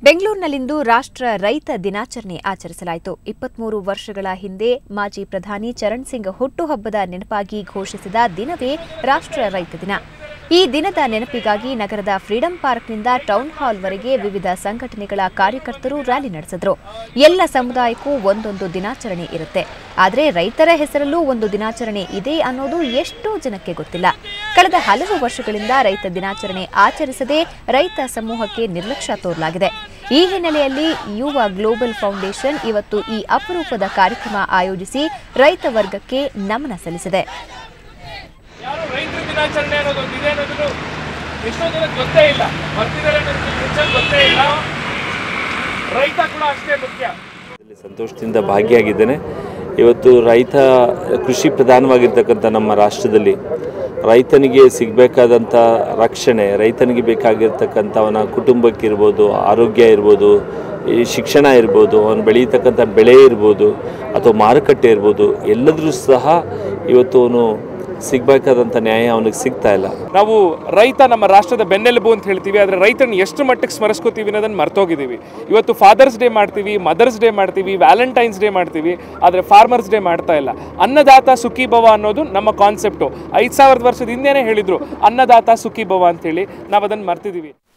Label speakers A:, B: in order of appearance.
A: ಬೆಂಗಳೂರಿನಲ್ಲಿಂದು ರಾಷ್ಟ್ರ ರೈತ ದಿನಾಚರಣೆ ಆಚರಿಸಲಾಯಿತು ಇಪ್ಪತ್ಮೂರು ವರ್ಷಗಳ ಹಿಂದೆ ಮಾಜಿ ಪ್ರಧಾನಿ ಚರಣ್ ಸಿಂಗ್ ಹುಟ್ಟುಹಬ್ಬದ ನೆನಪಾಗಿ ಘೋಷಿಸಿದ ದಿನವೇ ರಾಷ್ಟ್ರ ರೈತ ದಿನ ಈ ದಿನದ ನೆನಪಿಗಾಗಿ ನಗರದ ಫ್ರೀಡಂ ಪಾರ್ಕ್ನಿಂದ ಟೌನ್ ಹಾಲ್ವರೆಗೆ ವಿವಿಧ ಸಂಘಟನೆಗಳ ಕಾರ್ಯಕರ್ತರು ರ್ಯಾಲಿ ನಡೆಸಿದ್ರು ಎಲ್ಲ ಸಮುದಾಯಕ್ಕೂ ಒಂದೊಂದು ದಿನಾಚರಣೆ ಇರುತ್ತೆ ಆದರೆ ರೈತರ ಹೆಸರಲ್ಲೂ ಒಂದು ದಿನಾಚರಣೆ ಇದೆ ಅನ್ನೋದು ಎಷ್ಟೋ ಜನಕ್ಕೆ ಗೊತ್ತಿಲ್ಲ ಕಳೆದ ಹಲವು ವರ್ಷಗಳಿಂದ ರೈತ ದಿನಾಚರಣೆ ಆಚರಿಸದೆ ರೈತ ಸಮೂಹಕ್ಕೆ ನಿರ್ಲಕ್ಷ್ಯ ತೋರಲಾಗಿದೆ ಈ ಹಿನ್ನೆಲೆಯಲ್ಲಿ ಯುವ ಗ್ಲೋಬಲ್ ಫೌಂಡೇಶನ್ ಇವತ್ತು ಈ ಅಪರೂಪದ ಕಾರ್ಯಕ್ರಮ ಆಯೋಜಿಸಿ ರೈತ ವರ್ಗಕ್ಕೆ ನಮನ ಸಲ್ಲಿಸಿದೆ
B: ಯಾರು ರೈತರ ದಿನಾಚರಣೆ ಅನ್ನೋದು ಒಂದು ಇದೆ ಅನ್ನೋದು ಎಷ್ಟೋ ಜನ ಗೊತ್ತೇ ಇಲ್ಲ ಬರ್ತಿದ್ದಾರೆ ಅನ್ನೋದು ಹೆಚ್ಚಾಗಿ ಗೊತ್ತೇ ಇಲ್ಲ ರೈತ ಕೂಡ ಅಷ್ಟೇ ಮುಖ್ಯ
C: ಇಲ್ಲಿ ಸಂತೋಷದಿಂದ ಭಾಗಿಯಾಗಿದ್ದೇನೆ ಇವತ್ತು ರೈತ ಕೃಷಿ ಪ್ರಧಾನವಾಗಿರ್ತಕ್ಕಂಥ ನಮ್ಮ ರಾಷ್ಟ್ರದಲ್ಲಿ ರೈತನಿಗೆ ಸಿಗಬೇಕಾದಂಥ ರಕ್ಷಣೆ ರೈತನಿಗೆ ಬೇಕಾಗಿರ್ತಕ್ಕಂಥ ಅವನ ಕುಟುಂಬಕ್ಕಿರ್ಬೋದು ಆರೋಗ್ಯ ಇರ್ಬೋದು ಈ ಶಿಕ್ಷಣ ಇರ್ಬೋದು ಅವನು ಬೆಳೀತಕ್ಕಂಥ ಬೆಳೆ ಇರ್ಬೋದು ಅಥವಾ ಮಾರುಕಟ್ಟೆ ಇರ್ಬೋದು ಎಲ್ಲದರೂ ಸಹ ಇವತ್ತು ಅವನು ಸಿಗಬೇಕಾದಂಥ ನ್ಯಾಯ ಅವನಿಗೆ ಸಿಗ್ತಾ ಇಲ್ಲ
B: ನಾವು ರೈತ ನಮ್ಮ ರಾಷ್ಟ್ರದ ಬೆನ್ನೆಲುಬು ಅಂತ ಹೇಳ್ತೀವಿ ಆದರೆ ರೈತನ ಎಷ್ಟು ಮಟ್ಟಿಗೆ ಸ್ಮರಿಸ್ಕೋತೀವಿ ಅನ್ನೋದನ್ನ ಮರ್ತೋಗಿದ್ದೀವಿ ಇವತ್ತು ಫಾದರ್ಸ್ ಡೇ ಮಾಡ್ತೀವಿ ಮದರ್ಸ್ ಡೇ ಮಾಡ್ತೀವಿ ವ್ಯಾಲೆಂಟೈನ್ಸ್ ಡೇ ಮಾಡ್ತೀವಿ ಆದರೆ ಫಾರ್ಮರ್ಸ್ ಡೇ ಮಾಡ್ತಾ ಇಲ್ಲ ಅನ್ನದಾತ ಸುಖಿ ಭವ ಅನ್ನೋದು ನಮ್ಮ ಕಾನ್ಸೆಪ್ಟು ಐದು ಸಾವಿರದ ವರ್ಷದ ಹಿಂದೆನೇ ಹೇಳಿದ್ರು ಅನ್ನದಾತ ಸುಖಿ ಭವ ಅಂತೇಳಿ ನಾವು ಅದನ್ನು ಮರ್ತಿದ್ದೀವಿ